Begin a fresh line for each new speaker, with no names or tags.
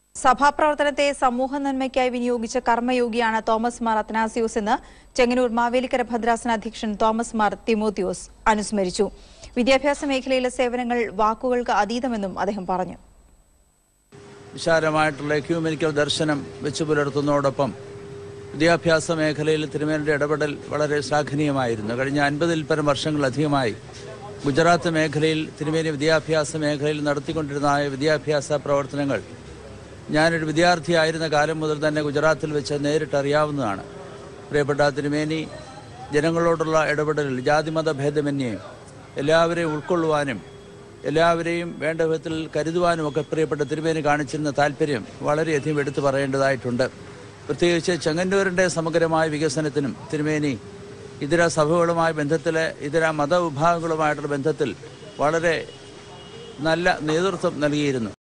സഭാപ്രവർത്തനത്തെ സമൂഹ നന്മയ്ക്കായി വിനിയോഗിച്ച കർമ്മയോഗിയാണ് തോമസ് മാർ അത്തനാസിയോസ് എന്ന് ചെങ്ങന്നൂർ മാവേലിക്കര ഭദ്രാസന അധ്യക്ഷൻ തോമസ് മാർ തിമോത്തിയോസ് അനുസ്മരിച്ചു വിദ്യാഭ്യാസ മേഖലയിലെ സേവനങ്ങൾ വാക്കുകൾക്ക് അതീതമെന്നും അദ്ദേഹം പറഞ്ഞു
വിശാലമായിട്ടുള്ള എക്യൂമെനിക്കൽ ദർശനം വെച്ചു പുലർത്തുന്നതോടൊപ്പം വിദ്യാഭ്യാസ മേഖലയിൽ തിരുമേനിയുടെ ഇടപെടൽ വളരെ ശ്ലാഘനീയമായിരുന്നു കഴിഞ്ഞ അൻപതിൽ പരം വർഷങ്ങളധികമായി ഗുജറാത്ത് മേഖലയിൽ തിരുമേനി വിദ്യാഭ്യാസ മേഖലയിൽ നടത്തിക്കൊണ്ടിരുന്ന വിദ്യാഭ്യാസ പ്രവർത്തനങ്ങൾ ഞാനൊരു വിദ്യാർത്ഥിയായിരുന്ന കാലം മുതൽ തന്നെ ഗുജറാത്തിൽ വെച്ച് നേരിട്ട് അറിയാവുന്നതാണ് പ്രിയപ്പെട്ട തിരുമേനി ജനങ്ങളോടുള്ള ഇടപെടലിൽ ജാതിമത ഭേദമന്യേ എല്ലാവരെയും ഉൾക്കൊള്ളുവാനും എല്ലാവരെയും വേണ്ട വിധത്തിൽ കരുതുവാനും ഒക്കെ പ്രിയപ്പെട്ട തിരുമേനി കാണിച്ചിരുന്ന താല്പര്യം വളരെയധികം എടുത്തു പറയേണ്ടതായിട്ടുണ്ട് പ്രത്യേകിച്ച് ചെങ്ങന്നൂരിൻ്റെ സമഗ്രമായ വികസനത്തിനും തിരുമേനി ഇതര സഭകളുമായ ബന്ധത്തിൽ ഇതര മതവിഭാഗങ്ങളുമായിട്ടുള്ള ബന്ധത്തിൽ വളരെ നല്ല നേതൃത്വം നൽകിയിരുന്നു